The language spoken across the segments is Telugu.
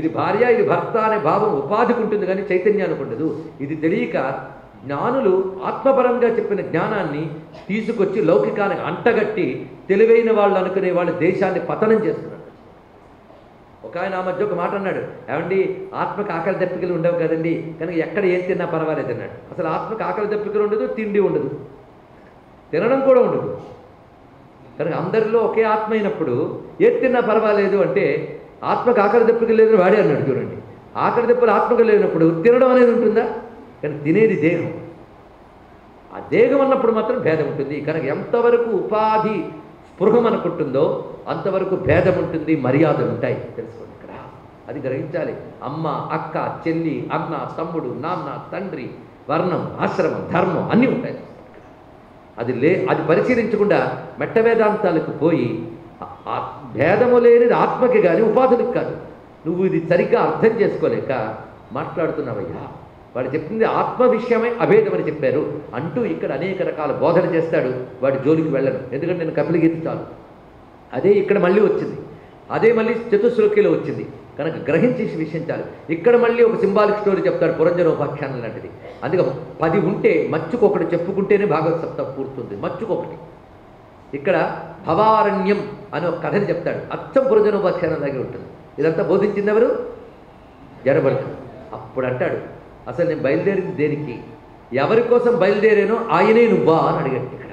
ఇది భార్య ఇది భర్త అనే భావం ఉపాధికి ఉంటుంది కానీ చైతన్యానికి ఉండదు ఇది తెలియక జ్ఞానులు ఆత్మపరంగా చెప్పిన జ్ఞానాన్ని తీసుకొచ్చి లౌకికానికి అంటగట్టి తెలివైన వాళ్ళు అనుకునే వాళ్ళ దేశాన్ని పతనం చేస్తున్నారు ఒక ఆయన ఆ మధ్య ఒక మాట అన్నాడు ఏమండి ఆత్మకు ఆకలి దప్పికలు ఉండవు కదండి కనుక ఎక్కడ ఏం తిన్నా పర్వాలేదు అన్నాడు అసలు ఆత్మకు ఆకలి దప్పికలు ఉండదు తిండి ఉండదు తినడం కూడా ఉండదు కనుక అందరిలో ఒకే ఆత్మ అయినప్పుడు ఏది తిన్నా పర్వాలేదు అంటే ఆత్మకు ఆకలి దప్పికలు లేదని వాడే అన్నాడు చూడండి ఆకలి దెప్పలు ఆత్మకు లేనప్పుడు తినడం అనేది ఉంటుందా కానీ తినేది దేహం ఆ దేహం అన్నప్పుడు మాత్రం భేదం ఉంటుంది కనుక ఎంతవరకు ఉపాధి స్పృహ మనకుంటుందో అంతవరకు భేదం ఉంటుంది మర్యాదలు ఉంటాయి తెలుసుకోండి ఇక్కడ అది గ్రహించాలి అమ్మ అక్క చెల్లి అన్న తమ్ముడు నాన్న తండ్రి వర్ణం ఆశ్రమం ధర్మం అన్నీ ఉంటాయి అది లే అది పరిశీలించకుండా మెట్ట వేదాంతాలకు పోయి ఆ- ఆ భేదము లేనిది ఆత్మకి కానీ ఉపాధులకు కాదు నువ్వు ఇది సరిగ్గా అర్థం చేసుకోలేక మాట్లాడుతున్నావయ్యా వాడు చెప్పింది ఆత్మ విషయమే అభేదమని చెప్పారు అంటూ ఇక్కడ అనేక రకాల బోధన చేస్తాడు వాడి జోలికి వెళ్ళను ఎందుకంటే నేను కపిలగీత చాలు అదే ఇక్కడ మళ్ళీ వచ్చింది అదే మళ్ళీ చతుశ్లోకిలో వచ్చింది కనుక గ్రహించేసి విషయం చాలు ఇక్కడ మళ్ళీ ఒక సింబాలిక్ స్టోరీ చెప్తాడు పురంజనోపాఖ్యానం లాంటిది అందుకే పది ఉంటే మచ్చుకొకటి చెప్పుకుంటేనే భాగవత సప్తాహం పూర్తుంది మచ్చుకొకటి ఇక్కడ భవారణ్యం అనే ఒక కథని చెప్తాడు అచ్చం పురంజనోపాఖ్యానం లాగే ఉంటుంది ఇదంతా బోధించింది ఎవరు జడబడుతుంది అప్పుడు అంటాడు అసలు నేను బయలుదేరింది దేనికి ఎవరి కోసం బయలుదేరానో ఆయనే నువ్వా అని అడిగాడు ఇక్కడ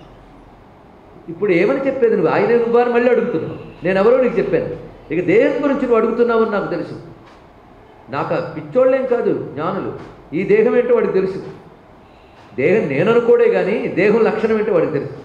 ఇప్పుడు ఏమని చెప్పేది నువ్వు ఆయనే నువ్వా అని మళ్ళీ అడుగుతున్నావు నేను ఎవరో నీకు చెప్పాను ఇక దేహం గురించి నువ్వు అడుగుతున్నావు అని నాకు తెలుసు నాకు ఆ పిచ్చోళ్ళేం కాదు జ్ఞానులు ఈ దేహం ఏంటో వాడికి తెలుసు దేహం నేను అనుకోడే కానీ దేహం లక్షణం ఏంటో వాడికి తెలుసు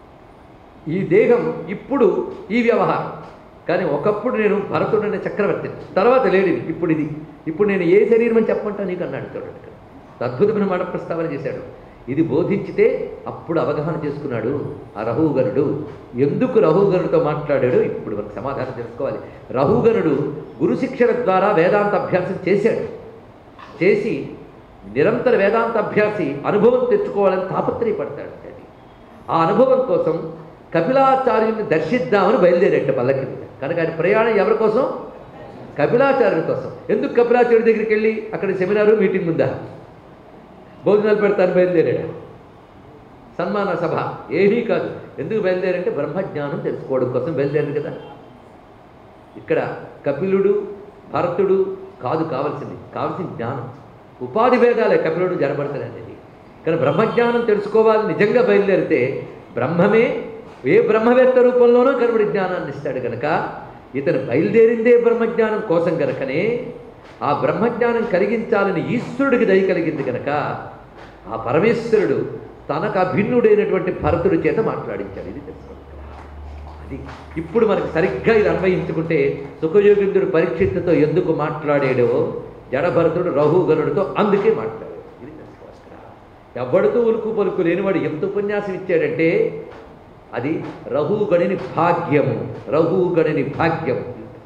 ఈ దేహం ఇప్పుడు ఈ వ్యవహారం కానీ ఒకప్పుడు నేను భరతుడు అనే చక్రవర్తిని తర్వాత లేడిని ఇప్పుడు ఇది ఇప్పుడు నేను ఏ శరీరం అని చెప్పమంటా నీకు అన్నాడు చూడండి ఇక్కడ అద్భుతమైన మాట ప్రస్తావన చేశాడు ఇది బోధించితే అప్పుడు అవగాహన చేసుకున్నాడు ఆ రహుగనుడు ఎందుకు రహుగనుడితో మాట్లాడాడు ఇప్పుడు మనకు సమాధానం తెలుసుకోవాలి రహుగనుడు గురు శిక్షణ ద్వారా వేదాంత అభ్యాసం చేశాడు చేసి నిరంతర వేదాంత అభ్యాసి అనుభవం తెచ్చుకోవాలని తాపత్రయపడతాడు అది ఆ అనుభవం కోసం కపిలాచార్యుని దర్శిద్దామని బయలుదేరేట పల్లకి మీద కనుక ఆయన ప్రయాణం ఎవరి కోసం కపిలాచార్యుని కోసం ఎందుకు కపిలాచార్యుడి దగ్గరికి వెళ్ళి అక్కడ సెమినారు మీటింగ్ ఉందా భోజనాలు పెడతాను బయలుదేరాడు సన్మాన సభ ఏమీ కాదు ఎందుకు బయలుదేరంటే బ్రహ్మజ్ఞానం తెలుసుకోవడం కోసం బయలుదేరాడు కదా ఇక్కడ కపిలుడు భరతుడు కాదు కావాల్సింది కావాల్సింది జ్ఞానం ఉపాధి భేదాలే కపిలుడు జడబడతాడు అనేది కానీ బ్రహ్మజ్ఞానం తెలుసుకోవాలి నిజంగా బయలుదేరితే బ్రహ్మమే ఏ బ్రహ్మవేత్త రూపంలోనూ కనుబడి జ్ఞానాన్ని ఇస్తాడు కనుక ఇతను బయలుదేరిందే బ్రహ్మజ్ఞానం కోసం కనుకనే ఆ బ్రహ్మజ్ఞానం కలిగించాలని ఈశ్వరుడికి దయ కలిగింది కనుక ఆ పరమేశ్వరుడు తనకు అభిన్నుడైనటువంటి భరతుడి చేత మాట్లాడించాడు ఇది తెలుసుకోండి అది ఇప్పుడు మనకి సరిగ్గా ఇది అన్వయించుకుంటే సుఖయోగింద్రుడు పరీక్షిత్తుతో ఎందుకు మాట్లాడాడో జడభరతుడు రఘుగనుడితో అందుకే మాట్లాడాడు ఇది తెలుసుకోవాలి ఇక్కడ. ఎవడితో ఉలుకు పలుకు లేనివాడు ఎంత ఉపన్యాసం ఇచ్చాడంటే అది రఘుగణిని భాగ్యము రఘుగణిని భాగ్యం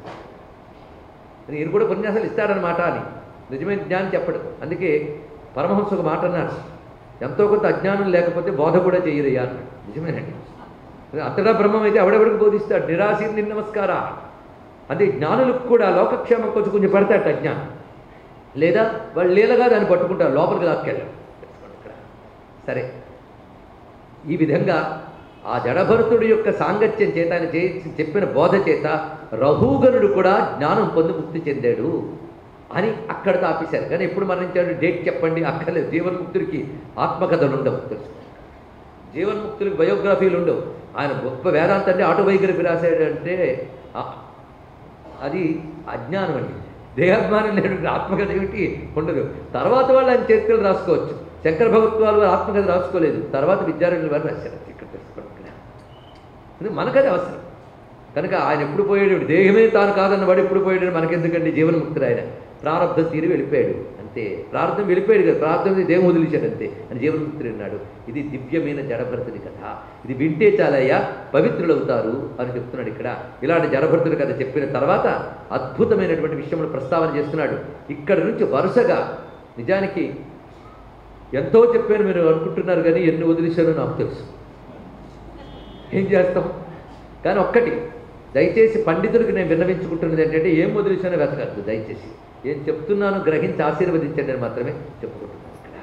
ఈయన కూడా ఉపన్యాసాలు ఇస్తాడనమాట అని నిజమైన జ్ఞానం చెప్పడు అందుకే పరమహంస ఒక మాట అన్నాడు ఎంతో కొంత అజ్ఞానం లేకపోతే బోధ కూడా చేయరయ్యా అన్నాడు నిజమేనండి అంతటా బ్రహ్మం అయితే ఎవడెవడికి బోధిస్తాడు నిరాశీర్ని నమస్కార అదే జ్ఞానులకు కూడా లోకక్షేమం కొంచెం కొంచెం పెడతాడు అజ్ఞానం లేదా వాళ్ళు లీలగా దాన్ని పట్టుకుంటారు లోపలికి లాక్కెళ్ళారు సరే ఈ విధంగా ఆ జడభరతుడి యొక్క సాంగత్యం చేత ఆయన చే చెప్పిన బోధ చేత రఘుగనుడు కూడా జ్ఞానం పొంది ముక్తి చెందాడు అని అక్కడితో ఆపేశారు కానీ ఎప్పుడు మరణించాడు డేట్ చెప్పండి అక్కర్లేదు జీవన్ముక్తుడికి ఆత్మకథలు ఉండవు తెలుసు జీవన్ముక్తులకు బయోగ్రఫీలు ఉండవు ఆయన గొప్ప వేదాంతాన్ని ఆటోబయోగ్రఫీ రాశాడంటే ఆ- అది అజ్ఞానం అండి దేహాభిమానం లేని ఆత్మకథ ఏమిటి ఉండదు తర్వాత వాళ్ళు ఆయన చరిత్రలు రాసుకోవచ్చు శంకర భగవత్వాలు వారు ఆత్మకథ రాసుకోలేదు తర్వాత విద్యారణ్యుల వారు రాశారు ఇక్కడ తెలుసుకోండి ఇది మనకది అవసరం కనుక ఆయన ఎప్పుడు పోయాడు దేహమే తాను కాదన్న వాడు ఎప్పుడు పోయాడు మనకెందుకండి జీవన్ముక్తుడు ఆయన ప్రారంధం తీరి వెళ్ళిపోయాడు అంతే ప్రారంభం వెళ్ళిపోయాడు కదా ప్రారంభం దేహం వదిలేశాడు అంతే అని జీవన్ముక్తుడు అన్నాడు ఇది దివ్యమైన జడభరతుడి కథ ఇది వింటే చాలయ్యా పవిత్రులు అవుతారు అని చెప్తున్నాడు ఇక్కడ ఇలాంటి జడభరతుడి కథ చెప్పిన తర్వాత అద్భుతమైనటువంటి విషయములు ప్రస్తావన చేస్తున్నాడు ఇక్కడ నుంచి వరుసగా నిజానికి ఎంతో చెప్పాను మీరు అనుకుంటున్నారు కానీ ఎన్ని వదిలేశారో నాకు తెలుసు ఏం చేస్తాం కానీ ఒక్కటి దయచేసి పండితుడికి నేను విన్నవించుకుంటున్నది ఏంటంటే ఏం వదిలేసానో వెతకద్దు దయచేసి ఏం చెప్తున్నాను గ్రహించి ఆశీర్వదించండి అని మాత్రమే చెప్పుకుంటున్నాను ఇక్కడ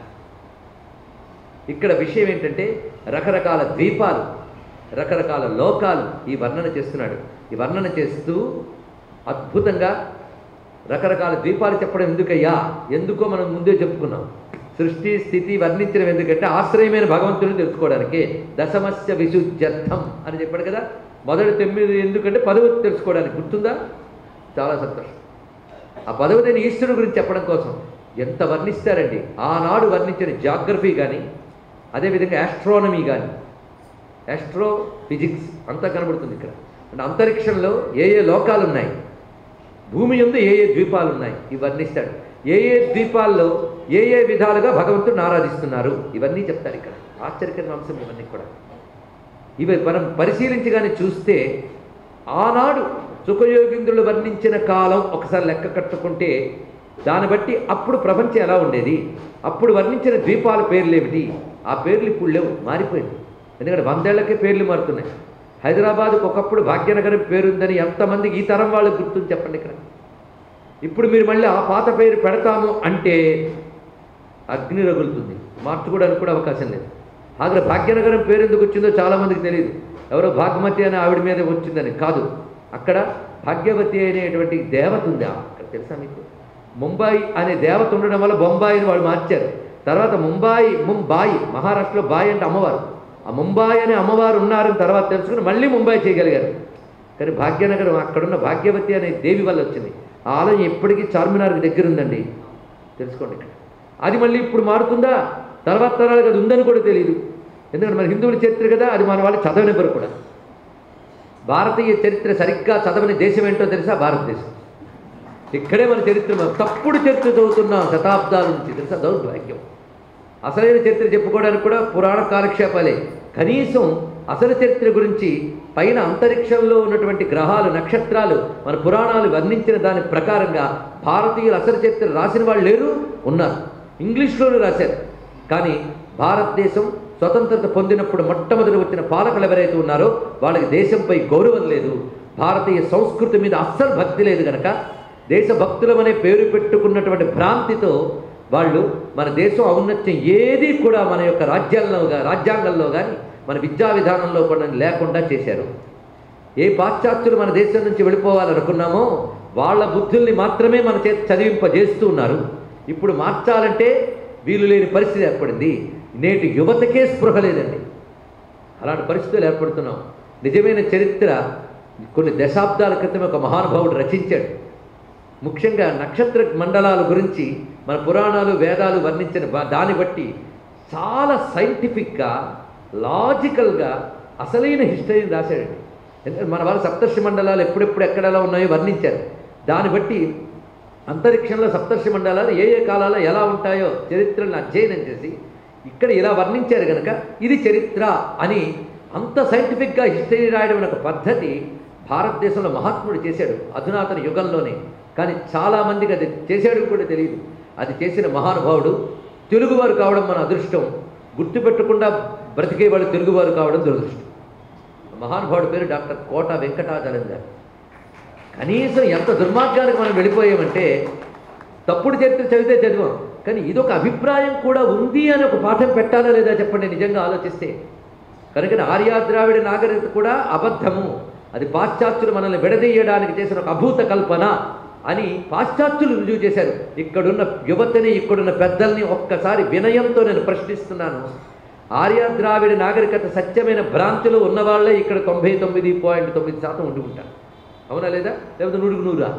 ఇక్కడ విషయం ఏంటంటే రకరకాల ద్వీపాలు రకరకాల లోకాలు ఈ వర్ణన చేస్తున్నాడు ఈ వర్ణన చేస్తూ అద్భుతంగా రకరకాల ద్వీపాలు చెప్పడం ఎందుకయ్యా ఎందుకో మనం ముందే చెప్పుకున్నాం సృష్టి స్థితి వర్ణించడం ఎందుకంటే ఆశ్రయమైన భగవంతుని తెలుసుకోవడానికి దశమస్య విశుద్ధ్యర్థం అని చెప్పాడు కదా మొదటి తొమ్మిది ఎందుకంటే పదవి తెలుసుకోవడానికి గుర్తుందా చాలా సంతోషం ఆ పదవిని ఈశ్వరుడు గురించి చెప్పడం కోసం ఎంత వర్ణిస్తారండి ఆనాడు వర్ణించిన జాగ్రఫీ కానీ అదేవిధంగా ఆస్ట్రానమీ కానీ ఆస్ట్రో ఫిజిక్స్ అంతా కనబడుతుంది ఇక్కడ అంటే అంతరిక్షంలో ఏ ఏ లోకాలు ఉన్నాయి భూమి యందు ఏ ఏ ద్వీపాలు ఉన్నాయి ఇవి వర్ణిస్తాడు ఏ ఏ ద్వీపాల్లో ఏ ఏ విధాలుగా భగవంతుడిని ఆరాధిస్తున్నారు ఇవన్నీ చెప్తారు ఇక్కడ ఆశ్చర్యకరమైన అంశం ఇవన్నీ కూడా ఇవి మనం పరిశీలించి కానీ చూస్తే ఆనాడు సుఖయోగింద్రులు వర్ణించిన కాలం ఒకసారి లెక్క కట్టుకుంటే దాన్ని బట్టి అప్పుడు ప్రపంచం ఎలా ఉండేది అప్పుడు వర్ణించిన ద్వీపాల పేర్లు ఏమిటి ఆ పేర్లు ఇప్పుడు లేవు మారిపోయింది ఎందుకంటే వందేళ్లకే పేర్లు మారుతున్నాయి హైదరాబాద్కు ఒకప్పుడు భాగ్యనగరం పేరుందని ఎంతమందికి ఈ తరం వాళ్ళకి గుర్తుంది చెప్పండి ఇక్కడ ఇప్పుడు మీరు మళ్ళీ ఆ పాత పేరు పెడతాము అంటే అగ్ని రగులుతుంది మార్చుకోవడానికి కూడా అవకాశం లేదు ఆగ్ర భాగ్యనగరం పేరు ఎందుకు వచ్చిందో చాలామందికి తెలియదు ఎవరో భాగ్యమతి అనే ఆవిడ మీద వచ్చిందని కాదు అక్కడ భాగ్యవతి అనేటువంటి దేవత ఉంది అక్కడ తెలుసా మీకు ముంబాయి అనే దేవత ఉండడం వల్ల బొంబాయిని వాళ్ళు మార్చారు తర్వాత ముంబాయి ముంబాయి మహారాష్ట్రలో బాయి అంటే అమ్మవారు ఆ ముంబాయి అనే అమ్మవారు ఉన్నారని తర్వాత తెలుసుకుని మళ్ళీ ముంబాయి చేయగలిగారు కానీ భాగ్యనగరం అక్కడున్న భాగ్యవతి అనే దేవి వల్ల వచ్చింది ఆ ఆలయం ఎప్పటికీ చార్మినార్కి దగ్గర ఉందండి తెలుసుకోండి ఇక్కడ అది మళ్ళీ ఇప్పుడు మారుతుందా తర్వాత తరాలకు అది ఉందని కూడా తెలియదు ఎందుకంటే మన హిందువుల చరిత్ర కదా అది మన వాళ్ళు చదవనివ్వరు కూడా భారతీయ చరిత్ర సరిగ్గా చదవని దేశం ఏంటో తెలుసా భారతదేశం ఇక్కడే మన చరిత్ర మనం తప్పుడు చరిత్ర చదువుతున్నాం శతాబ్దాల నుంచి తెలుసా దౌర్భాగ్యం అసలైన చరిత్ర చెప్పుకోవడానికి కూడా పురాణ కాలక్షేపాలే కనీసం అసలు చరిత్ర గురించి పైన అంతరిక్షంలో ఉన్నటువంటి గ్రహాలు నక్షత్రాలు మన పురాణాలు వర్ణించిన దాని ప్రకారంగా భారతీయులు అసలు చరిత్ర రాసిన వాళ్ళు లేరు ఉన్నారు ఇంగ్లీష్లోనే రాశారు కానీ భారతదేశం స్వతంత్రత పొందినప్పుడు మొట్టమొదటి వచ్చిన పాలకులు ఎవరైతే ఉన్నారో వాళ్ళకి దేశంపై గౌరవం లేదు భారతీయ సంస్కృతి మీద అస్సలు భక్తి లేదు కనుక దేశభక్తులమనే పేరు పెట్టుకున్నటువంటి భ్రాంతితో వాళ్ళు మన దేశం ఔన్నత్యం ఏది కూడా మన యొక్క రాజ్యాల్లో గా- రాజ్యాంగంలో కానీ మన విద్యా విధానంలో కూడా లేకుండా చేశారు ఏ పాశ్చాత్యులు మన దేశం నుంచి వెళ్ళిపోవాలనుకున్నామో వాళ్ళ బుద్ధుల్ని మాత్రమే మన చేతి చదివింపజేస్తూ ఉన్నారు ఇప్పుడు మార్చాలంటే వీలు లేని పరిస్థితి ఏర్పడింది నేటి యువతకే స్పృహ లేదండి అలాంటి పరిస్థితులు ఏర్పడుతున్నాం నిజమైన చరిత్ర కొన్ని దశాబ్దాల క్రితం ఒక మహానుభావుడు రచించాడు ముఖ్యంగా నక్షత్ర మండలాల గురించి మన పురాణాలు వేదాలు వర్ణించిన బ- దాన్ని బట్టి చాలా సైంటిఫిక్గా లాజికల్గా అసలైన హిస్టరీని రాశాడండి ఎందుకంటే మన వాళ్ళు సప్తర్షి మండలాలు ఎప్పుడెప్పుడు ఎక్కడెలా ఉన్నాయో వర్ణించారు దాన్ని బట్టి అంతరిక్షంలో సప్తర్షి మండలాలు ఏ ఏ కాలాల్లో ఎలా ఉంటాయో చరిత్రలను అధ్యయనం చేసి ఇక్కడ ఇలా వర్ణించారు కనుక ఇది చరిత్ర అని అంత సైంటిఫిక్గా హిస్టరీ రాయడం అనే ఒక పద్ధతి భారతదేశంలో మహాత్ముడు చేశాడు అధునాతన యుగంలోనే కానీ చాలామందికి అది చేశాడు కూడా తెలియదు అది చేసిన మహానుభావుడు తెలుగువారు కావడం మన అదృష్టం గుర్తుపెట్టకుండా బ్రతికేవాడు తెలుగువారు కావడం దురదృష్టం మహానుభావుడి పేరు డాక్టర్ కోట వెంకటాచలం గారు కనీసం ఎంత దుర్మార్గానికి మనం వెళ్ళిపోయామంటే తప్పుడు చరిత్ర చదివితే చదివాం కానీ ఇదొక అభిప్రాయం కూడా ఉంది అని ఒక పాఠం పెట్టాలా లేదా చెప్పండి నిజంగా ఆలోచిస్తే కనుక ఆర్యాద్రావిడ నాగరికత కూడా అబద్ధము అది పాశ్చాత్యులు మనల్ని విడదీయడానికి చేసిన ఒక అభూత కల్పన అని పాశ్చాత్యులు రుజువు చేశారు ఇక్కడున్న యువతని ఇక్కడున్న పెద్దల్ని ఒక్కసారి వినయంతో నేను ప్రశ్నిస్తున్నాను ఆర్యాద్రావిడ నాగరికత సత్యమైన భ్రాంతిలో ఉన్నవాళ్ళే ఇక్కడ తొంభై తొమ్మిది పాయింట్ తొమ్మిది శాతం ఉండి ఉంటారు అవునా లేదా లేకపోతే నూడుకు నూరా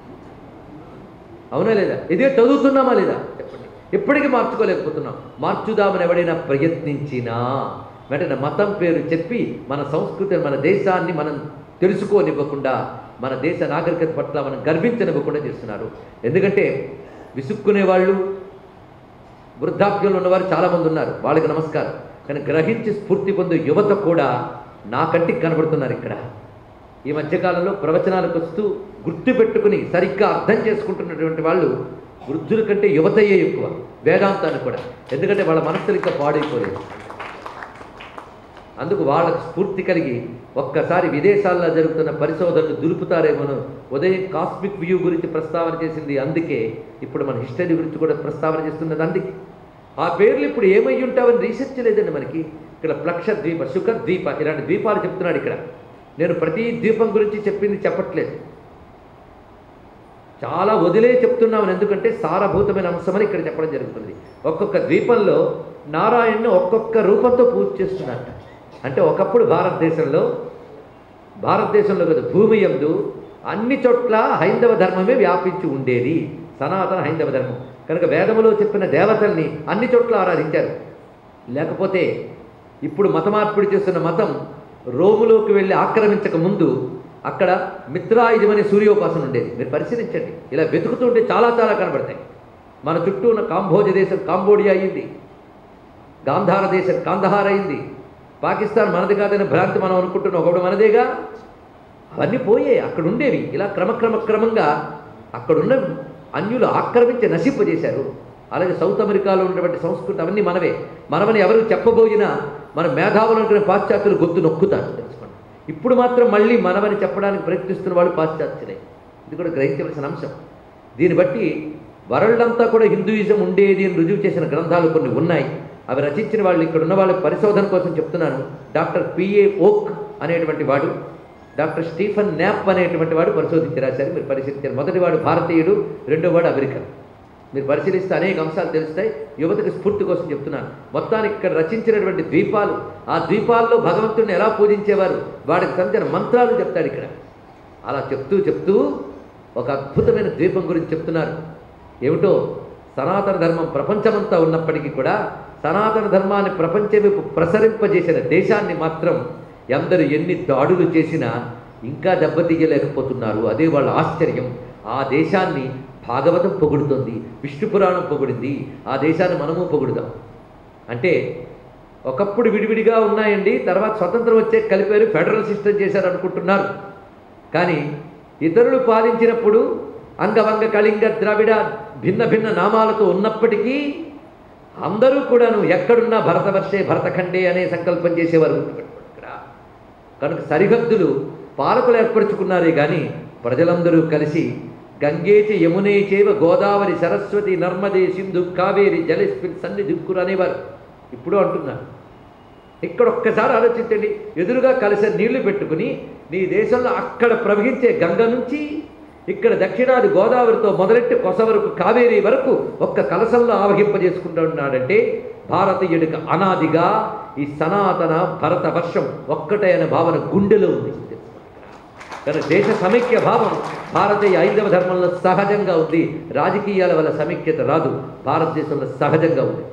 అవునా లేదా ఇదే చదువుతున్నామా లేదా చెప్పండి ఎప్పటికీ మార్చుకోలేకపోతున్నాం మార్చుదామని ఎవడైనా ప్రయత్నించినా వెంటనే మతం పేరు చెప్పి మన సంస్కృతిని మన దేశాన్ని మనం తెలుసుకోనివ్వకుండా మన దేశ నాగరికత పట్ల మనం గర్వించనివ్వకుండా చేస్తున్నారు ఎందుకంటే విసుక్కునే వాళ్ళు వృద్ధాప్యంలో ఉన్నవారు చాలామంది ఉన్నారు వాళ్ళకి నమస్కారం కానీ గ్రహించి స్ఫూర్తి పొందే యువత కూడా నా కంటికి కనబడుతున్నారు ఇక్కడ ఈ మధ్యకాలంలో ప్రవచనాలకు వస్తూ గుర్తు పెట్టుకుని సరిగ్గా అర్థం చేసుకుంటున్నటువంటి వాళ్ళు వృద్ధుల కంటే యువతయే ఎక్కువ వేదాంతాన్ని కూడా ఎందుకంటే వాళ్ళ మనస్సులు ఇంకా పాడైపోలేదు అందుకు వాళ్ళకు స్ఫూర్తి కలిగి ఒక్కసారి విదేశాల్లో జరుగుతున్న పరిశోధనలు దులుపుతారేమోనో ఉదయం కాస్మిక్ వ్యూ గురించి ప్రస్తావన చేసింది అందుకే ఇప్పుడు మన హిస్టరీ గురించి కూడా ప్రస్తావన చేస్తున్నది అందుకే ఆ పేర్లు ఇప్పుడు ఏమై ఉంటావని రీసెర్చ్ లేదండి మనకి ఇక్కడ ప్లక్ష ద్వీప సుఖ ద్వీప ఇలాంటి ద్వీపాలు చెప్తున్నాడు ఇక్కడ నేను ప్రతి ద్వీపం గురించి చెప్పింది చెప్పట్లేదు చాలా వదిలే చెప్తున్నామని ఎందుకంటే సారభూతమైన అంశమని ఇక్కడ చెప్పడం జరుగుతుంది ఒక్కొక్క ద్వీపంలో నారాయణ్ను ఒక్కొక్క రూపంతో పూజ చేస్తున్నట్ట అంటే ఒకప్పుడు భారతదేశంలో భారతదేశంలో కదా భూమి యందు అన్ని చోట్ల హైందవ ధర్మమే వ్యాపించి ఉండేది సనాతన హైందవ ధర్మం కనుక వేదములో చెప్పిన దేవతల్ని అన్ని చోట్ల ఆరాధించారు లేకపోతే ఇప్పుడు మత మార్పిడి చేస్తున్న మతం రోములోకి వెళ్ళి ఆక్రమించక ముందు అక్కడ మిత్రాయుధమనే సూర్యోపాసన ఉండేది మీరు పరిశీలించండి ఇలా వెతుకుతుంటే చాలా చాలా కనబడతాయి మన చుట్టూ ఉన్న కాంబోజ దేశం కాంబోడియా అయింది గాంధార దేశం కాందహార్ అయింది పాకిస్తాన్ మనది కాదనే భ్రాంతి మనం అనుకుంటున్నాం ఒకడు మనదేగా అవన్నీ పోయే అక్కడ ఉండేవి ఇలా క్రమక్రమ క్రమంగా అక్కడున్న అన్యులు ఆక్రమించి నశింపజేశారు అలాగే సౌత్ అమెరికాలో ఉన్నటువంటి సంస్కృతి అవన్నీ మనవే మనమని ఎవరు చెప్పబోయినా మన మేధావులు అనుకునే పాశ్చాత్యులు గొంతు నొక్కుతారు తెలుసుకోండి ఇప్పుడు మాత్రం మళ్ళీ మనమని చెప్పడానికి ప్రయత్నిస్తున్న వాళ్ళు పాశ్చాత్యులే ఇది కూడా గ్రహించవలసిన అంశం దీన్ని బట్టి వరల్డ్ అంతా కూడా హిందూయిజం ఉండేది అని రుజువు చేసిన గ్రంథాలు కొన్ని ఉన్నాయి అవి రచించిన వాళ్ళు ఇక్కడ ఉన్న వాళ్ళ పరిశోధన కోసం చెప్తున్నాను డాక్టర్ పిఏ ఓక్ అనేటువంటి వాడు డాక్టర్ స్టీఫన్ న్యాప్ అనేటువంటి వాడు పరిశోధించి రాశారు మీరు పరిశీలించారు మొదటి వాడు భారతీయుడు రెండో వాడు అమెరికన్ మీరు పరిశీలిస్తే అనేక అంశాలు తెలుస్తాయి యువతకి స్ఫూర్తి కోసం చెప్తున్నాను మొత్తానికి ఇక్కడ రచించినటువంటి ద్వీపాలు ఆ ద్వీపాల్లో భగవంతుడిని ఎలా పూజించేవారు వాడికి సంబంధించిన మంత్రాలు చెప్తాడు ఇక్కడ అలా చెప్తూ చెప్తూ ఒక అద్భుతమైన ద్వీపం గురించి చెప్తున్నారు ఏమిటో సనాతన ధర్మం ప్రపంచమంతా ఉన్నప్పటికీ కూడా సనాతన ధర్మాన్ని ప్రపంచం వైపు ప్రసరింపజేసిన దేశాన్ని మాత్రం ఎందరు ఎన్ని దాడులు చేసినా ఇంకా దెబ్బతీయలేకపోతున్నారు అదే వాళ్ళ ఆశ్చర్యం ఆ దేశాన్ని భాగవతం పొగుడుతుంది విష్ణు పురాణం పొగిడింది ఆ దేశాన్ని మనము పొగుడుదాం అంటే ఒకప్పుడు విడివిడిగా ఉన్నాయండి తర్వాత స్వతంత్రం వచ్చే కలిపారు ఫెడరల్ సిస్టమ్ చేశారు అనుకుంటున్నారు కానీ ఇతరులు పాలించినప్పుడు అంగవంగ కళింగ ద్రవిడ భిన్న భిన్న నామాలతో ఉన్నప్పటికీ అందరూ కూడాను ఎక్కడున్నా భరతవర్షే భరతఖండే అనే సంకల్పం చేసేవారు గుర్తుపెట్టుకోండి ఇక్కడ కనుక సరిహద్దులు పాలకులు ఏర్పరచుకున్నారే కానీ ప్రజలందరూ కలిసి గంగేచి యమునే చేవ గోదావరి సరస్వతి నర్మదే సింధు కావేరి జలస్మిన్ సన్ని దిక్కురు అనేవారు ఇప్పుడు అంటున్నారు ఇక్కడ ఒక్కసారి ఆలోచించండి ఎదురుగా కలిసే నీళ్లు పెట్టుకుని నీ దేశంలో అక్కడ ప్రవహించే గంగ నుంచి ఇక్కడ దక్షిణాది గోదావరితో మొదలెట్టి కొస వరకు కావేరి వరకు ఒక్క కలసంలో ఆవహింపజేసుకుంటూ ఉన్నాడంటే భారతీయుడికి అనాదిగా ఈ సనాతన భరత వర్షం ఒక్కటే అనే భావన గుండెలో ఉంది కానీ దేశ సమైక్య భావం భారతీయ ఐదవ ధర్మంలో సహజంగా ఉంది రాజకీయాల వల్ల సమైక్యత రాదు భారతదేశంలో సహజంగా ఉంది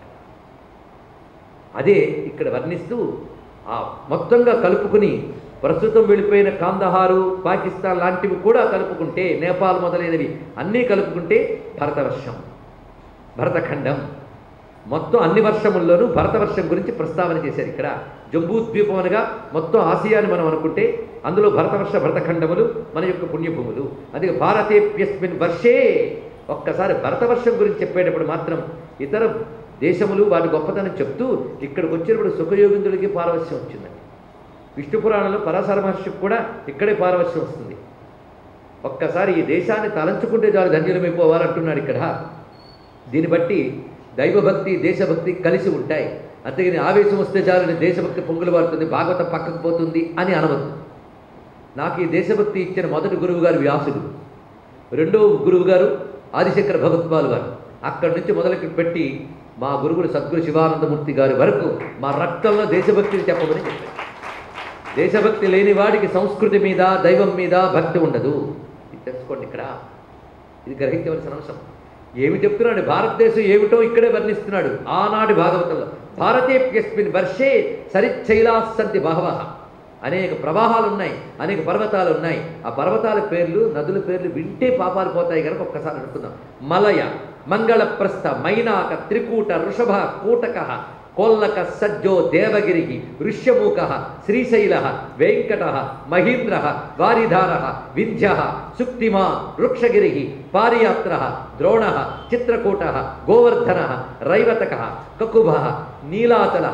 అదే ఇక్కడ వర్ణిస్తూ ఆ మొత్తంగా కలుపుకుని ప్రస్తుతం వెళ్ళిపోయిన కాందహారు పాకిస్తాన్ లాంటివి కూడా కలుపుకుంటే నేపాల్ మొదలైనవి అన్నీ కలుపుకుంటే భరతవర్షం భరతఖండం మొత్తం అన్ని వర్షముల్లోనూ భరతవర్షం గురించి ప్రస్తావన చేశారు ఇక్కడ జంబూద్వీపం అనగా మొత్తం ఆసియాని మనం అనుకుంటే అందులో భరతవర్ష భరతఖండములు మన యొక్క పుణ్యభూములు అది భారతేప్యస్మిన్ వర్షే ఒక్కసారి భరతవర్షం గురించి చెప్పేటప్పుడు మాత్రం ఇతర దేశములు వాటి గొప్పతనం చెప్తూ ఇక్కడికి వచ్చినప్పుడు సుఖయోగిందుడికి పారవశ్యం వచ్చిందండి విష్ణు పురాణంలో పరాశర మహర్షికి కూడా ఇక్కడే పారవశ్యం వస్తుంది ఒక్కసారి ఈ దేశాన్ని తలంచుకుంటే చాలు ధన్యులమైపోవాలంటున్నాడు ఇక్కడ దీన్ని బట్టి దైవభక్తి దేశభక్తి కలిసి ఉంటాయి అంతేగాని ఆవేశం వస్తే చాలు నీ దేశభక్తి పొంగులు పడుతుంది భాగవతం పక్కకు పోతుంది అని అనవద్దు నాకు ఈ దేశభక్తి ఇచ్చిన మొదటి గురువు గారు వ్యాసుడు రెండో గురువు గారు ఆదిశంకర భగవత్పాలు వారు అక్కడి నుంచి మొదలుకి పెట్టి మా గురువుడు సద్గురు శివానందమూర్తి గారి వరకు మా రక్తంలో దేశభక్తిని చెప్పమని చెప్పారు దేశభక్తి లేని వాడికి సంస్కృతి మీద దైవం మీద భక్తి ఉండదు ఇది తెలుసుకోండి ఇక్కడ ఇది గ్రహించవలసిన అంశం ఏమి చెప్తున్నాడు భారతదేశం ఏమిటో ఇక్కడే వర్ణిస్తున్నాడు ఆనాటి భాగవతంలో భారతేప్యస్మిన్ వర్షే సరిచ్చైలాసంతి బహవ అనేక ప్రవాహాలు ఉన్నాయి అనేక పర్వతాలు ఉన్నాయి ఆ పర్వతాల పేర్లు నదుల పేర్లు వింటే పాపాలు పోతాయి కనుక ఒక్కసారి అనుకుందాం మలయ మంగళప్రస్థ మైనాక త్రికూట వృషభ కూటక కోల్లక సజ్జో దేవగిరి ఋష్యమూక శ్రీశైల వెంకట మహీంద్ర వారిధార వింధ్య సుక్తిమా వృక్షగిరి పారియాత్ర ద్రోణ చిత్రకూట గోవర్ధన రైవతక కకుభ నీలాచల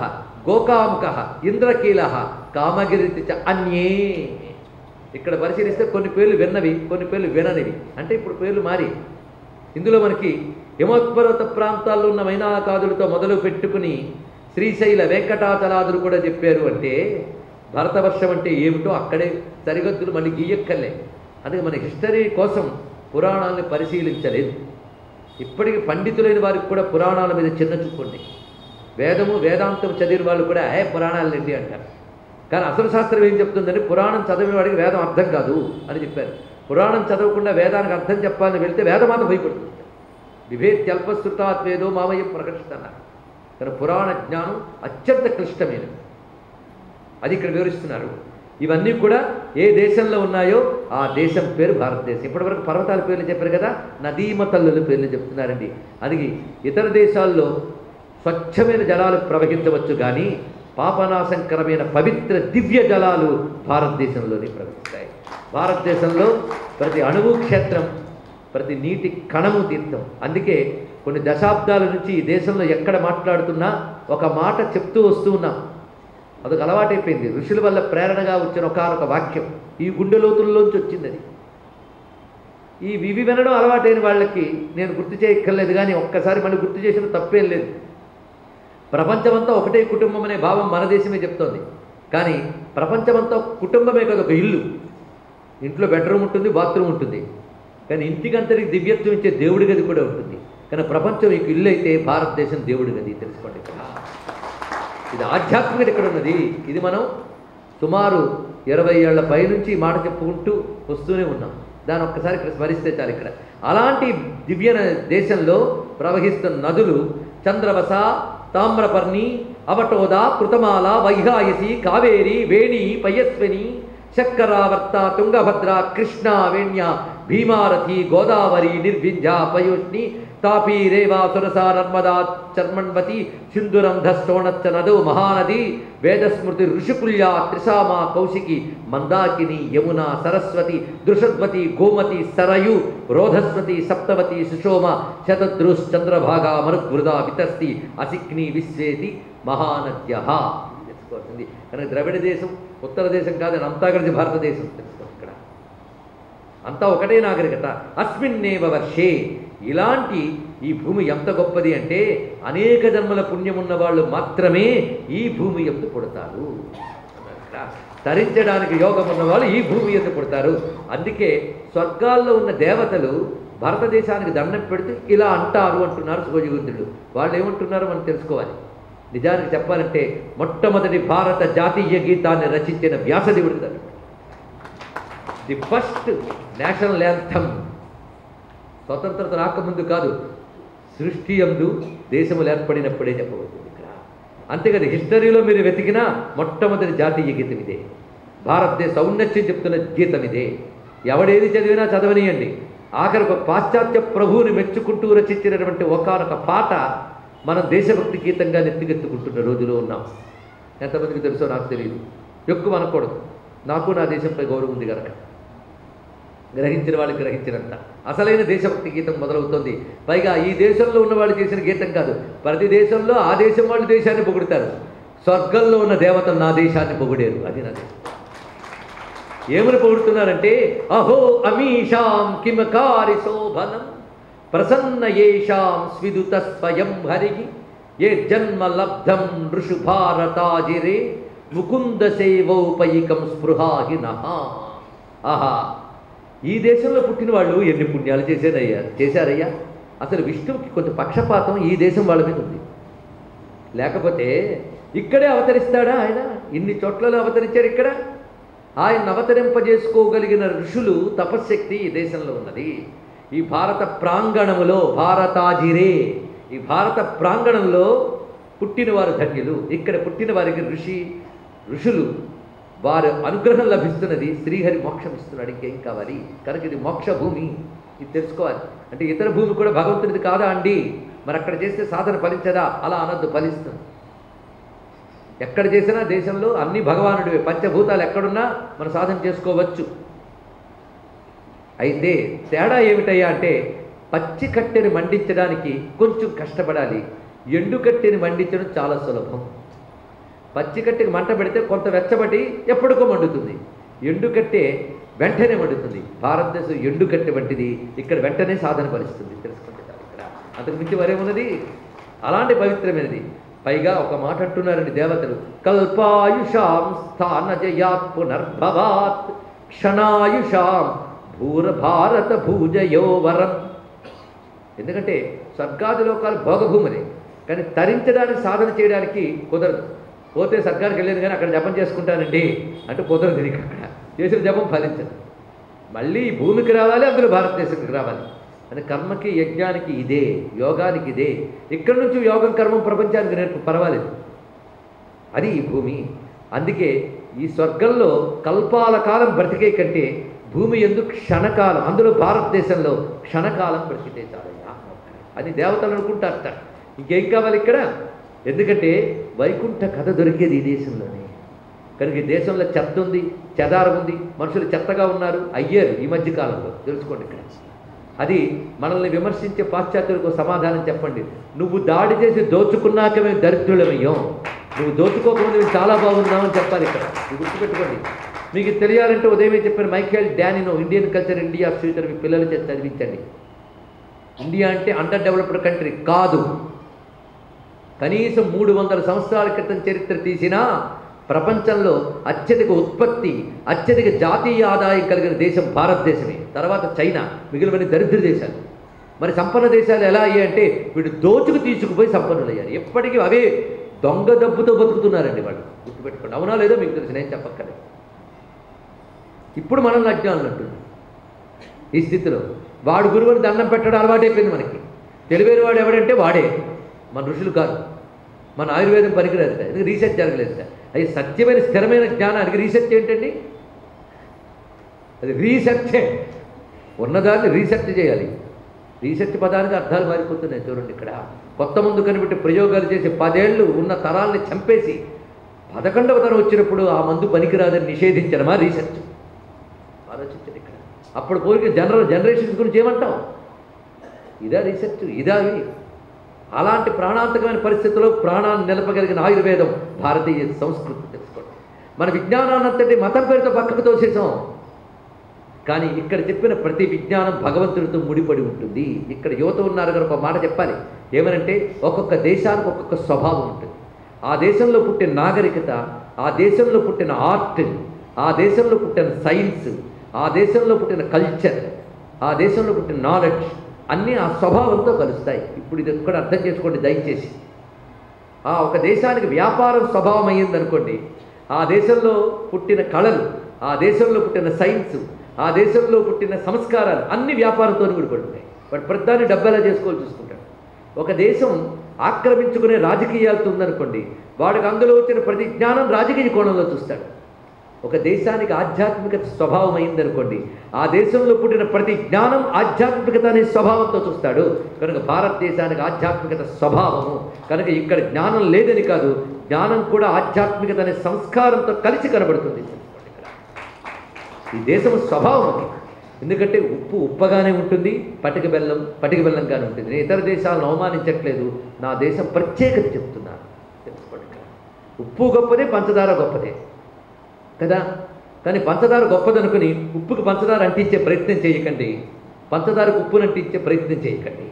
గోకాముక ఇంద్రకీల కామగిరి చ అన్యే ఇక్కడ పరిశీలిస్తే కొన్ని పేర్లు విన్నవి కొన్ని పేర్లు విననివి అంటే ఇప్పుడు పేర్లు మారి ఇందులో మనకి హిమోత్పర్వత ప్రాంతాల్లో ఉన్న మైనాకాదులతో మొదలు పెట్టుకుని శ్రీశైల వెంకటాచలాదులు కూడా చెప్పారు అంటే భరతవర్షం అంటే ఏమిటో అక్కడే సరిహద్దులు మళ్ళీ గీయక్కర్లే అందుకే మన హిస్టరీ కోసం పురాణాలను పరిశీలించలేదు ఇప్పటికి పండితులైన వారికి కూడా పురాణాల మీద చిన్న చూపుంది వేదము వేదాంతం చదివిన వాళ్ళు కూడా ఏ పురాణాలు ఏంటి అంటారు కానీ అసలు శాస్త్రం ఏం చెప్తుందని పురాణం చదివిన వాడికి వేదం అర్థం కాదు అని చెప్పారు పురాణం చదవకుండా వేదానికి అర్థం చెప్పాలని వెళ్తే వేదమాత భయపడుతుంది విభేత్యల్పశ్రుతాత్ వేదో మామయ్య ప్రకటిస్తున్నారు కానీ పురాణ జ్ఞానం అత్యంత క్లిష్టమైనది అది ఇక్కడ వివరిస్తున్నారు ఇవన్నీ కూడా ఏ దేశంలో ఉన్నాయో ఆ దేశం పేరు భారతదేశం ఇప్పటివరకు పర్వతాల పేర్లు చెప్పారు కదా నదీమ తల్లుల పేర్లు చెప్తున్నారండి అది ఇతర దేశాల్లో స్వచ్ఛమైన జలాలు ప్రవహించవచ్చు కానీ పాపనాశంకరమైన పవిత్ర దివ్య జలాలు భారతదేశంలోనే ప్రవహిస్తాయి భారతదేశంలో ప్రతి అణువు క్షేత్రం ప్రతి నీటి కణము తీర్థం అందుకే కొన్ని దశాబ్దాల నుంచి ఈ దేశంలో ఎక్కడ మాట్లాడుతున్నా ఒక మాట చెప్తూ వస్తూ ఉన్నాం అదొక అలవాటైపోయింది ఋషుల వల్ల ప్రేరణగా వచ్చిన ఒకనొక వాక్యం ఈ గుండె లోతుల్లోంచి వచ్చింది అది ఈ వివి వినడం అలవాటైన వాళ్ళకి నేను గుర్తు చేయక్కర్లేదు కానీ ఒక్కసారి మళ్ళీ గుర్తు చేసిన తప్పేం లేదు ప్రపంచమంతా ఒకటే కుటుంబం అనే భావం మన దేశమే చెప్తోంది కానీ ప్రపంచమంతా కుటుంబమే కదా ఒక ఇల్లు ఇంట్లో బెడ్రూమ్ ఉంటుంది బాత్రూమ్ ఉంటుంది కానీ ఇంటికంతటికి దివ్యత్వం ఇచ్చే దేవుడి గది కూడా ఉంటుంది కానీ ప్రపంచం ఈ ఇల్లు అయితే భారతదేశం దేవుడి గది తెలుసుకోండి ఇక్కడ ఇది ఆధ్యాత్మికత ఇక్కడ ఉన్నది ఇది మనం సుమారు ఇరవై ఏళ్ల పైనుంచి ఈ మాట చెప్పుకుంటూ వస్తూనే ఉన్నాం దాన్ని ఒక్కసారి ఇక్కడ స్మరిస్తే చాలు ఇక్కడ అలాంటి దివ్య న- దేశంలో ప్రవహిస్తున్న నదులు చంద్రవస తామ్రపర్ణి అవటోద కృతమాల వైహాయసి కావేరి వేణి పయస్విని శక్కరావర్త తుంగభద్ర కృష్ణ వేణ్య భీమారథి గోదావరి నిర్వింధ్య పయోష్ణి తాపీ రేవా సురస నర్మదా చర్మణ్వతి సింధురంధ స్తోణచ్చ నదో మహానది వేదస్మృతి ఋషికుల్య త్రిశామ కౌశికి మందాకిని యమున సరస్వతి దృషద్వతి గోమతి సరయు రోధస్వతి సప్తవతి సుషోమ శతదృశ్చంద్రభాగా మరుద్వృదా వితస్తి అసిక్ని విశ్వేతి మహానద్య తెలుసుకోవాల్సింది కనుక ద్రవిడ దేశం ఉత్తర దేశం కాదని అంతా కలిసి భారతదేశం తెలుసుకోండి ఇక్కడ అంతా ఒకటే నాగరికత అస్మిన్నేవ వర్షే ఇలాంటి ఈ భూమి ఎంత గొప్పది అంటే అనేక జన్మల పుణ్యమున్న వాళ్ళు మాత్రమే ఈ భూమి ఎందు పుడతారు అన్నారు ఇక్కడ. తరించడానికి యోగం ఉన్న వాళ్ళు ఈ భూమి ఎందు పుడతారు అందుకే స్వర్గాల్లో ఉన్న దేవతలు భారతదేశానికి దండం పెడితే ఇలా అంటారు అంటున్నారు శివజీవంతుడు వాళ్ళు ఏమంటున్నారో మనం తెలుసుకోవాలి నిజానికి చెప్పాలంటే మొట్టమొదటి భారత జాతీయ గీతాన్ని రచించిన వ్యాసదేవుడికి దండం ది ఫస్ట్ నేషనల్ యాంథమ్ స్వతంత్రత రాకముందు కాదు సృష్టి ఎందు దేశములు ఏర్పడినప్పుడే చెప్పబడుతుంది ఇక్కడ అంతేకాదు హిస్టరీలో మీరు వెతికినా మొట్టమొదటి జాతీయ గీతం ఇదే భారతదేశ ఔన్నత్యం చెప్తున్న గీతం ఇదే ఎవడేది చదివినా చదవనీయండి ఆఖరి ఒక పాశ్చాత్య ప్రభువుని మెచ్చుకుంటూ రచించినటువంటి ఒకానొక పాట మనం దేశభక్తి గీతంగా నెత్తికెత్తుకుంటున్న రోజులో ఉన్నాం ఎంతమందికి తెలుసో నాకు తెలియదు ఎక్కువ అనకూడదు నాకు నా దేశంపై గౌరవం ఉంది కనుక గ్రహించిన వాళ్ళు గ్రహించినంత అసలైన దేశభక్తి గీతం మొదలవుతుంది పైగా ఈ దేశంలో ఉన్న వాళ్ళు చేసిన గీతం కాదు ప్రతి దేశంలో ఆ దేశం వాళ్ళు దేశాన్ని పొగుడుతారు స్వర్గంలో ఉన్న దేవతలు నా దేశాన్ని పొగిడేరు అది నా దేశం ఏమని పొగుడుతున్నారంటే అహో అమీషాం కిమకారి శోభనం ప్రసన్న ఏషాం స్విదుత స్వయం హరికి ఏ జన్మ లబ్ధం ఋషు భారతాజిరే ముకుంద సేవోపయికం స్పృహాహిన ఆహా ఈ దేశంలో పుట్టిన వాళ్ళు ఎన్ని పుణ్యాలు చేశారయ్యా చేశారయ్యా అసలు విష్ణువుకి కొంత పక్షపాతం ఈ దేశం వాళ్ళ మీద ఉంది లేకపోతే ఇక్కడే అవతరిస్తాడా ఆయన ఇన్ని చోట్లలో అవతరించారు ఇక్కడ ఆయన అవతరింపజేసుకోగలిగిన ఋషులు తపశ్శక్తి ఈ దేశంలో ఉన్నది ఈ భారత ప్రాంగణములో భారతాజిరే ఈ భారత ప్రాంగణంలో పుట్టిన వారు ధన్యులు ఇక్కడ పుట్టిన వారికి ఋషి ఋషులు వారి అనుగ్రహం లభిస్తున్నది శ్రీహరి మోక్షం ఇస్తున్నాడు ఇంకేం కావాలి కనుక ఇది మోక్ష భూమి ఇది తెలుసుకోవాలి అంటే ఇతర భూమి కూడా భగవంతునిది కాదా అండి మరి అక్కడ చేస్తే సాధన ఫలించదా అలా అనొద్దు ఫలిస్తుంది ఎక్కడ చేసినా దేశంలో అన్ని భగవానుడివే పంచభూతాలు ఎక్కడున్నా మనం సాధన చేసుకోవచ్చు అయితే తేడా ఏమిటయ్యా అంటే పచ్చి కట్టెని మండించడానికి కొంచెం కష్టపడాలి ఎండు కట్టెని మండించడం చాలా సులభం పచ్చి కట్టెకి మంట పెడితే కొంత వెచ్చబడి ఎప్పటికో మండుతుంది ఎండు కట్టె వెంటనే మండుతుంది భారతదేశం ఎండు కట్టె వంటిది ఇక్కడ వెంటనే సాధన ఫలిస్తుంది తెలుసుకుంటే చాలు ఇక్కడ అంతకు మించి మరేమున్నది అలాంటి పవిత్రమైనది పైగా ఒక మాట అంటున్నారండి దేవతలు కల్పాయుషాం స్థానజయాత్ పునర్భవాత్ క్షణాయుషాం భూర భారత భూజయో వరం ఎందుకంటే స్వర్గాది లోకాలు భోగభూములే కానీ తరించడానికి సాధన చేయడానికి కుదరదు పోతే సర్గానికి వెళ్ళేది కానీ అక్కడ జపం చేసుకుంటానండి అంటే కుదరదు నీకు అక్కడ చేసిన జపం ఫలించదు మళ్ళీ ఈ భూమికి రావాలి అందులో భారతదేశానికి రావాలి అని కర్మకి యజ్ఞానికి ఇదే యోగానికి ఇదే ఇక్కడి నుంచి యోగం కర్మం ప్రపంచానికి నేర్పు పర్వాలేదు అది ఈ భూమి అందుకే ఈ స్వర్గంలో కల్పాల కాలం బ్రతికే కంటే భూమి ఎందుకు క్షణకాలం అందులో భారతదేశంలో క్షణకాలం బ్రతికితే చాలయ్యా అని దేవతలు అనుకుంటారట ఇంకేం కావాలి ఇక్కడ ఎందుకంటే వైకుంఠ కథ దొరికేది ఈ దేశంలోనే కనుక ఈ దేశంలో చెత్త ఉంది చెదారం ఉంది మనుషులు చెత్తగా ఉన్నారు అయ్యారు ఈ మధ్య కాలంలో తెలుసుకోండి ఇక్కడ అది మనల్ని విమర్శించే పాశ్చాత్యులకు సమాధానం చెప్పండి నువ్వు దాడి చేసి దోచుకున్నాక మేము దరిద్రులమయ్యాం నువ్వు దోచుకోకముందు మేము చాలా బాగున్నామని చెప్పాలి ఇక్కడ ఇది గుర్తుపెట్టుకోండి మీకు ఇది తెలియాలంటే ఉదయమే చెప్పిన Michel Danino Indian culture India future మీ పిల్లల చేత చదివించండి ఇండియా అంటే అండర్ డెవలప్డ్ కంట్రీ కాదు కనీసం మూడు వందల సంవత్సరాల క్రితం చరిత్ర తీసినా ప్రపంచంలో అత్యధిక ఉత్పత్తి అత్యధిక జాతీయ ఆదాయం కలిగిన దేశం భారతదేశమే తర్వాత చైనా మిగిలిన దరిద్ర దేశాలు మరి సంపన్న దేశాలు ఎలా అయ్యాయంటే వీడు దోచుకు తీసుకుపోయి సంపన్నులు అయ్యారు ఎప్పటికీ అవే దొంగ డబ్బుతో బతుకుతున్నారండి వాళ్ళు గుర్తుపెట్టుకోండి అవునా లేదో మీకు తెలిసి నేను చెప్పక్కర్లేదు ఇప్పుడు మనల్ని అజ్ఞానులు అంటుంది ఈ స్థితిలో వాడు గురువుని దండం పెట్టడం అలవాటైపోయింది మనకి తెలివైన వాడు ఎవడంటే వాడే మన ఋషులు కాదు మన ఆయుర్వేదం పనికిరాదు ఎందుకు రీసెర్చ్ జరగలేదు అది సత్యమైన స్థిరమైన జ్ఞానానికి రీసెర్చ్ ఏంటండి అది రీసెర్చే ఉన్నదాన్ని రీసెర్చ్ చేయాలి రీసెర్చ్ పదానికి అర్థాలు మారిపోతున్నాయి చూడండి ఇక్కడ కొత్త ముందు కనిపెట్టి ప్రయోగాలు చేసి పదేళ్ళు ఉన్న తరాల్ని చంపేసి పదకొండవ తరం వచ్చినప్పుడు ఆ మందు పనికిరాదని నిషేధించడమా రీసెర్చ్ ఆలోచించండి ఇక్కడ అప్పుడు పోలిక జనరల్ జనరేషన్స్ గురించి ఏమంటాం ఇదా రీసెర్చ్ ఇదా అవి అలాంటి ప్రాణాంతకమైన పరిస్థితుల్లో ప్రాణాన్ని నిలపగలిగిన ఆయుర్వేదం భారతీయ సంస్కృతి తెలుసుకోండి మన విజ్ఞానాన్నంతటి మతం పేరుతో పక్కకు తోసేసాం కానీ ఇక్కడ చెప్పిన ప్రతి విజ్ఞానం భగవంతుడితో ముడిపడి ఉంటుంది ఇక్కడ యువత ఉన్నారు కనుక ఒక మాట చెప్పాలి ఏమనంటే ఒక్కొక్క దేశానికి ఒక్కొక్క స్వభావం ఉంటుంది ఆ దేశంలో పుట్టిన నాగరికత ఆ దేశంలో పుట్టిన ఆర్ట్ ఆ దేశంలో పుట్టిన సైన్స్ ఆ దేశంలో పుట్టిన కల్చర్ ఆ దేశంలో పుట్టిన నాలెడ్జ్ అన్నీ ఆ స్వభావంతో కలుస్తాయి ఇప్పుడు ఇది ఒక్కడ అర్థం చేసుకోండి దయచేసి ఆ ఒక దేశానికి వ్యాపారం స్వభావం అయ్యిందనుకోండి ఆ దేశంలో పుట్టిన కళలు ఆ దేశంలో పుట్టిన సైన్స్ ఆ దేశంలో పుట్టిన సంస్కారాలు అన్ని వ్యాపారంతో ముడిపడి ఉంటాయి వాడు ప్రతిదాన్ని డబ్బెలా చేసుకోవాలి చూసుకుంటాడు ఒక దేశం ఆక్రమించుకునే రాజకీయాలతో ఉందనుకోండి వాడికి అందులో వచ్చిన ప్రతి జ్ఞానం రాజకీయ కోణంలో చూస్తాడు ఒక దేశానికి ఆధ్యాత్మిక స్వభావం అయిందనుకోండి ఆ దేశంలో పుట్టిన ప్రతి జ్ఞానం ఆధ్యాత్మికత అనే స్వభావంతో చూస్తాడు కనుక భారతదేశానికి ఆధ్యాత్మికత స్వభావము కనుక ఇక్కడ జ్ఞానం లేదని కాదు జ్ఞానం కూడా ఆధ్యాత్మికత అనే సంస్కారంతో కలిసి కనబడుతుంది తెలుసుకోండి ఇక్కడ. ఈ దేశం స్వభావం అది ఎందుకంటే ఉప్పు ఉప్పగానే ఉంటుంది పటిక బెల్లం పటిక బెల్లంగానే ఉంటుంది నేను ఇతర దేశాలను అవమానించట్లేదు నా దేశం ప్రత్యేకత చెప్తున్నాను తెలుసుకోండి ఇక్కడ. ఉప్పు గొప్పదే పంచదార గొప్పదే కదా కానీ పంచదార గొప్పదనుకుని ఉప్పుకి పంచదార అంటించే ప్రయత్నం చేయకండి పంచదారకు ఉప్పును అంటించే ప్రయత్నం చేయకండి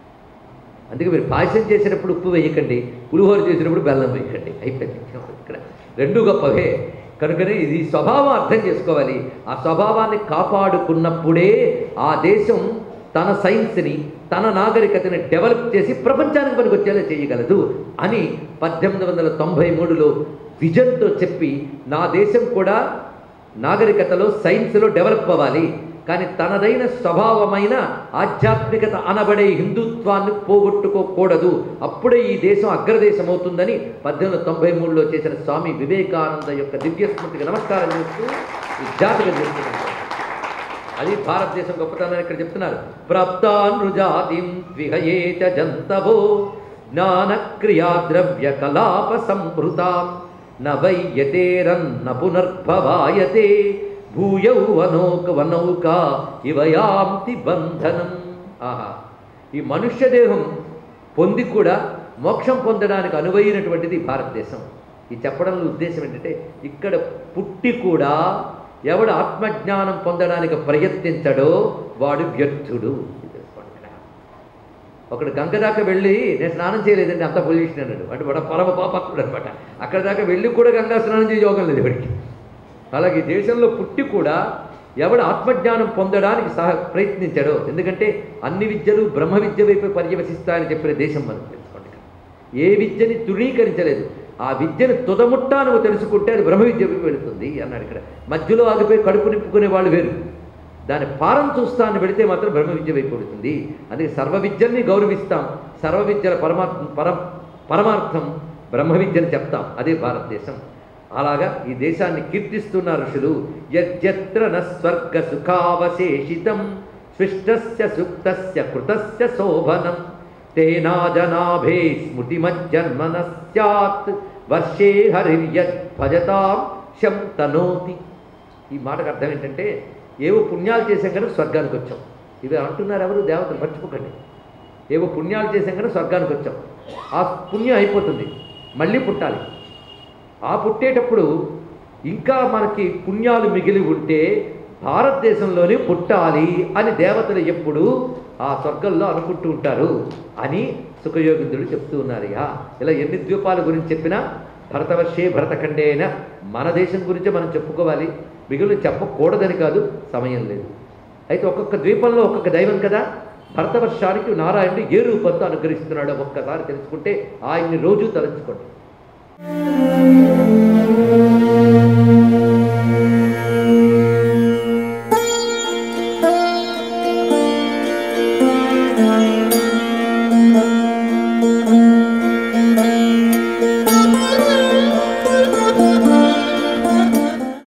అందుకే మీరు పాయసం చేసినప్పుడు ఉప్పు వేయకండి పులిహోర చేసినప్పుడు బెల్లం వేయకండి అయిపోయింది ఇక్కడ రెండు గొప్పవే కనుకనే ఇది స్వభావం అర్థం చేసుకోవాలి ఆ స్వభావాన్ని కాపాడుకున్నప్పుడే ఆ దేశం తన సైన్స్ని తన నాగరికతని డెవలప్ చేసి ప్రపంచానికి పనికొచ్చేలా చేయగలదు అని పద్దెనిమిది వందల తొంభై మూడులో విజన్తో చెప్పి నా దేశం కూడా నాగరికతలో సైన్స్లో డెవలప్ అవ్వాలి కానీ తనదైన స్వభావమైన ఆధ్యాత్మికత అనబడే హిందుత్వాన్ని పోగొట్టుకోకూడదు అప్పుడే ఈ దేశం అగ్రదేశం అవుతుందని పద్దెనిమిది వందల తొంభై మూడులో చేసిన స్వామి వివేకానంద యొక్క దివ్య స్మృతికి నమస్కారం చేస్తూ ఈ జాతకం చేస్తున్నారు అది భారతదేశం గొప్పతనం ఇక్కడ చెప్తున్నారు ప్రాప్తానుజాతిం విహయేచ జంతవో జ్ఞానక్రియా ద్రవ్య కలాప సంభృతాం న వయ్యతేరన్న పునర్భవాయతే భూయౌ వనౌక వనౌక ఇవయాంతి బంధనం ఆహా ఈ మనుష్య దేహం పొంది కూడా మోక్షం పొందడానికి అనువైనటువంటిది భారతదేశం ఈ చెప్పడంలో ఉద్దేశం ఏంటంటే ఇక్కడ పుట్టి కూడా ఎవడు ఆత్మజ్ఞానం పొందడానికి ప్రయత్నించడో వాడు వ్యర్థుడు ఇది తెలుసుకోండి ఇక్కడ. ఒకడు గంగ దాకా వెళ్ళి నేను స్నానం చేయలేదండి అంత పొల్యూషన్ అన్నాడు అంటే వాడు పరమ పాపకుడు అనమాట అక్కడ దాకా వెళ్ళి కూడా గంగా స్నానం చేయ యోగం లేదు వాడికి అలాగే ఈ దేశంలో పుట్టి కూడా ఎవడు ఆత్మజ్ఞానం పొందడానికి సహ ప్రయత్నించాడో ఎందుకంటే అన్ని విద్యలు బ్రహ్మ విద్య వైపు పర్యవసిస్తాయని చెప్పిన దేశం మనం తెలుసుకోండి ఏ విద్యని తృణీకరించలేదు ఆ విద్యను తుదముట్టా నువ్వు తెలుసుకుంటే అది బ్రహ్మ విద్య వైపు వెళుతుంది అన్నాడు ఇక్కడ మధ్యలో ఆగిపోయి కడుపు నింపుకునే వాళ్ళు వేరు దాని పారం చూస్తాన్ని పెడితే మాత్రం బ్రహ్మ విద్య వైపు వెళుతుంది అందుకే సర్వ విద్యల్ని గౌరవిస్తాం సర్వ విద్యల పరమాత్మ పరం పరమార్థం బ్రహ్మ విద్యని చెప్తాం అదే భారతదేశం అలాగా ఈ దేశాన్ని కీర్తిస్తున్న ఋషులు యద్యత్ర న స్వర్గ సుఖావశేషితం సృష్టస్య సుప్తస్య కృతస్య శోభనం తేనా జనాభే స్మృతిమజ్జన్మన స్యాత్ వర్షే హరిర్యద్ భజతాం శం తనోతి ఈ మాటకు అర్థం ఏంటంటే ఏవో పుణ్యాలు చేసాం కనుక స్వర్గానికి వచ్చాం ఇవి అంటున్నారు ఎవరు దేవతలు మర్చిపోకండి ఏవో పుణ్యాలు చేసాం కనుక స్వర్గానికి వచ్చాం ఆ పుణ్యం అయిపోతుంది మళ్ళీ పుట్టాలి ఆ పుట్టేటప్పుడు ఇంకా మనకి పుణ్యాలు మిగిలి ఉంటే భారతదేశంలోనే పుట్టాలి అని దేవతలు ఎప్పుడు ఆ స్వర్గంలో అనుకుంటూ ఉంటారు అని సుఖయోగింద్రుడు చెప్తూ ఉన్నారయ్యా ఇలా ఎన్ని ద్వీపాల గురించి చెప్పినా భరతవర్షే భరతఖండే అయినా మన దేశం గురించే మనం చెప్పుకోవాలి మిగిలిన చెప్పకూడదని కాదు సమయం లేదు అయితే ఒక్కొక్క ద్వీపంలో ఒక్కొక్క దైవం కదా భరతవర్షానికి నారాయణుడు ఏ రూపంతో అనుగ్రహిస్తున్నాడో ఒక్కసారి తెలుసుకుంటే ఆయన్ని రోజు తలంచుకోండి